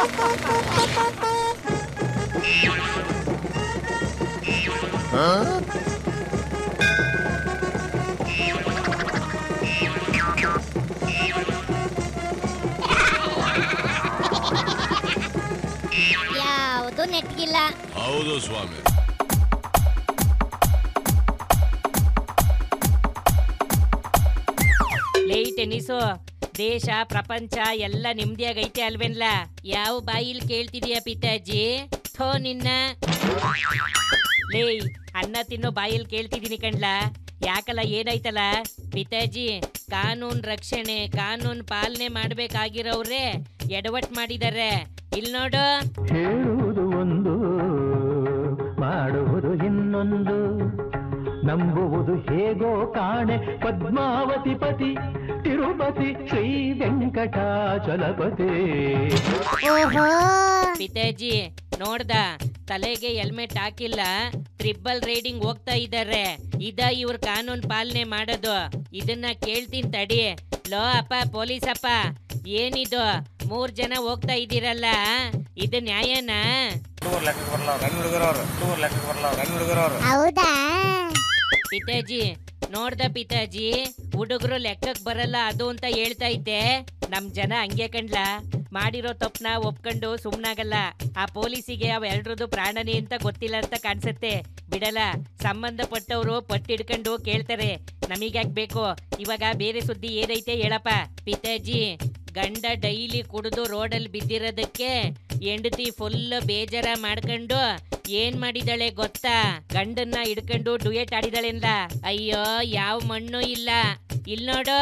ಯಾವುದು ನೆಟ್ಗಿಲ್ಲ ಹೌದು ಸ್ವಾಮಿ ಲೇ ಟೆನ್ನಿಸು ದೇಶ ಪ್ರಪಂಚ ಎಲ್ಲ ನಿಮ್ದಿಯಾಗೈತೆ ಅಲ್ವೇನ್ಲ ಯಾವ ಬಾಯಿಲ್ ಕೇಳ್ತಿದೀಯ ಪಿತಾಜಿ ಥೋ ನಿನ್ನ ಲೇ ಅನ್ನ ತಿನ್ನೋ ಬಾಯಿಲ್ ಕೇಳ್ತಿದೀನಿ ಕಣ್ಲ ಯಾಕಲ್ಲ ಏನಾಯ್ತಲ್ಲ ಪಿತಾಜಿ ಕಾನೂನ್ ರಕ್ಷಣೆ ಕಾನೂನ್ ಪಾಲನೆ ಮಾಡ್ಬೇಕಾಗಿರೋವ್ರೆ ಎಡವಟ್ ಮಾಡಿದಾರೆ ಇಲ್ ನೋಡು ಹೇಳುವುದು ಒಂದು ಮಾಡುವುದು ಇನ್ನೊಂದು ನಂಬುವುದು ಹೇಗೋ ಕಾಣೆ ಪದ್ಮಾವತಿ ಪತಿ ತಿರುಪತಿ ಶ್ರೀ ವೆಂಕಟಾಚಲಪತಿ ಓಹೋ ಪಿತಾಜಿ ನೋಡ್ದ ತಲೆಗೆ ಹೆಲ್ಮೆಟ್ ಹಾಕಿಲ್ಲ ಟ್ರಿಬಲ್ ರೈಡಿಂಗ್ ಹೋಗ್ತಾ ಇದ್ದಾರೆ ಇದ ಇವ್ರ ಕಾನೂನ್ ಪಾಲನೆ ಮಾಡೋದು ಇದನ್ನ ಕೇಳ್ತೀನಿ ತಡಿ ಲೋ ಅಪ್ಪ ಪೊಲೀಸ್ ಅಪ್ಪ ಏನಿದು ಮೂರ್ ಜನ ಹೋಗ್ತಾ ಇದ್ದೀರಲ್ಲ ಇದು ನ್ಯಾಯನಾ ಹೌದಾ ಪಿತಾಜಿ ನೋಡ್ದ ಪಿತಾಜಿ ಹುಡುಗರು ಲೆಕ್ಕಕ್ ಬರಲ್ಲ ಅದು ಅಂತ ಹೇಳ್ತಾ ಇದ್ದೆ ನಮ್ ಜನ ಹಂಗೆ ಕಂಡ್ಲ ಮಾಡಿರೋ ತಪ್ಪನ ಒಪ್ಕೊಂಡು ಸುಮ್ನಾಗಲ್ಲ ಆ ಪೊಲೀಸಿಗೆ ಅವ ಎಲ್ರದ್ದು ಪ್ರಾಣನೇ ಅಂತ ಗೊತ್ತಿಲ್ಲ ಅಂತ ಕಾಣಿಸುತ್ತೆ ಬಿಡಲ್ಲ ಸಂಬಂಧಪಟ್ಟವರು ಪಟ್ಟಿಡ್ಕೊಂಡು ಕೇಳ್ತಾರೆ ನಮಗ್ಯಾಕ್ ಬೇಕು ಇವಾಗ ಬೇರೆ ಸುದ್ದಿ ಏನೈತೆ ಹೇಳಪ್ಪ ಪಿತಾಜಿ ಗಂಡ ಡೈಲಿ ಕುಡಿದು ರೋಡಲ್ಲಿ ಬಿದ್ದಿರೋದಕ್ಕೆ ಹೆಂಡತಿ ಫುಲ್ ಬೇಜಾರ ಮಾಡ್ಕೊಂಡು ಏನ್ ಮಾಡಿದಾಳೆ ಗೊತ್ತಾ ಗಂಡನ್ನ ಹಿಡ್ಕೊಂಡು ಡುಯೆಟ್ ಆಡಿದಾಳೆಂದ ಅಯ್ಯೋ ಯಾವ ಮಣ್ಣು ಇಲ್ಲ ಇಲ್ ನೋಡು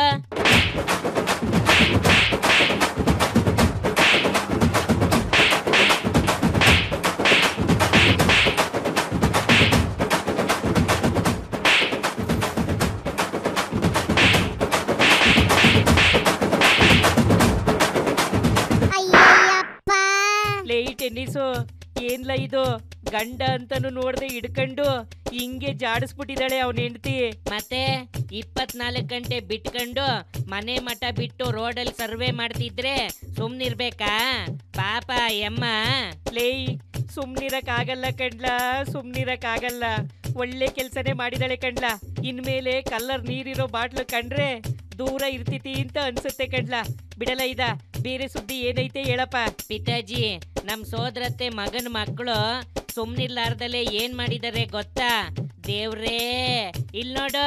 ಅಯ್ಯಯ್ಯಪ್ಪ ಲೇ ಟೆನ್ನಿಸು ಏನ್ಲ ಇದು ಗಂಡ ಅಂತಾನು ನೋಡ್ದೆ ಹಿಡ್ಕೊಂಡು ಹಿಂಗೆ ಜಾಡಿಸ್ಬಿಟ್ಟಿದಾಳೆ ಅವನ ಹೆಂಡತಿ ಮತ್ತೆ ಇಪ್ಪತ್ನಾಲ್ಕು ಗಂಟೆ ಬಿಟ್ಕೊಂಡು ಮನೆ ಮಠ ಬಿಟ್ಟು ರೋಡಲ್ಲಿ ಸರ್ವೆ ಮಾಡ್ತಿದ್ರೆ ಸುಮ್ನಿರ್ಬೇಕಾ ಪಾಪ ಎಮ್ಮ ಲೇ ಸುಮ್ನಿರಕ್ಕಾಗಲ್ಲ ಕಣ್ಲ ಸುಮ್ನಿರಕ್ಕಾಗಲ್ಲ ಒಳ್ಳೆ ಕೆಲ್ಸನೇ ಮಾಡಿದಾಳೆ ಕಣ್ಲ ಇನ್ಮೇಲೆ ಕಲ್ಲರ್ ನೀರಿರೋ ಬಾಟ್ಲು ಕಂಡ್ರೆ ದೂರ ಇರ್ತಿತಿ ಅಂತ ಅನ್ಸುತ್ತೆ ಕಣ್ಲ ಬಿಡಲ್ಲ ಇದ ಬೇರೆ ಸುದ್ದಿ ಏನೈತೆ ಹೇಳಪ್ಪ ಪಿತಾಜಿ ನಮ್ ಸೋದರತ್ತೆ ಮಗನ ಮಕ್ಕಳು ಸುಮ್ನಿರ್ಲಾರ್ದಲೆ ಏನ್ ಮಾಡಿದಾರೆ ಗೊತ್ತಾ ದೇವ್ರೇ ಇಲ್ ನೋಡು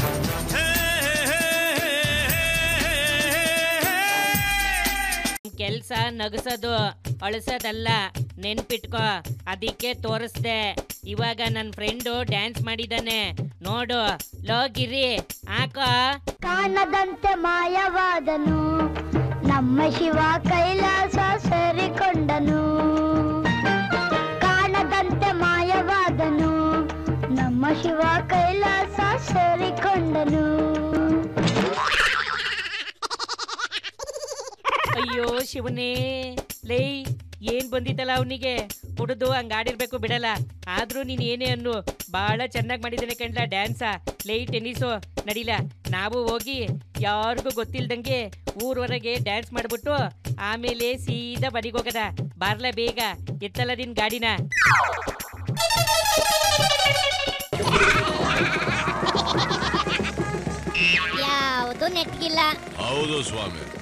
ಕೆಲ್ಸ ನಗಸೋದು ಅಳಿಸೋದಲ್ಲ ನೆನ್ಪಿಟ್ಕೋ ಅದಕ್ಕೆ ತೋರಿಸ್ದೆ ಇವಾಗ ನನ್ನ ಫ್ರೆಂಡು ಡ್ಯಾನ್ಸ್ ಮಾಡಿದಾನೆ ನೋಡು ಲೋ ಗಿರಿ ಹಾಕೋ ಕಾಣದಂತೆ ಮಾಯವಾದನು ನಮ್ಮ ಶಿವ ಕೈಲಾಸ ಸೇರಿಕೊಂಡನು ಕಾಣದಂತೆ ಮಾಯವಾದನು ನಮ್ಮ ಶಿವ ಕೈಲಾಸ ಸೇರಿಕೊಂಡನು ಅಯ್ಯೋ ಶಿವನೇ ಲೇ ಏನ್ ಬಂದಿತ್ತಲ್ಲ ಅವನಿಗೆ ಕುಡಿದು ಹಂಗ ಆಡಿರ್ಬೇಕು ಬಿಡಲ್ಲ ಆದ್ರೂ ನೀನ್ ಏನೇ ಅನ್ನು ಬಹಳ ಚೆನ್ನಾಗಿ ಮಾಡಿದಾನೆ ಕಣ್ಲ ಡ್ಯಾನ್ಸ ಲೇ ಟೆನ್ನಿಸು ನಡಿಲ ನಾವು ಹೋಗಿ ಯಾರಿಗೂ ಗೊತ್ತಿಲ್ದಂಗೆ ಊರ್ವರೆಗೆ ಡ್ಯಾನ್ಸ್ ಮಾಡ್ಬಿಟ್ಟು ಆಮೇಲೆ ಸೀದಾ ಮನೆಗೆ ಹೋಗದ ಬಾರ್ಲ ಬೇಗ ಎತ್ತಲ್ಲ ನಿನ್ ಗಾಡಿನ ಯಾವುದು ನೆಟ್ಗಿಲ್ಲ ಹೌದು ಸ್ವಾಮಿ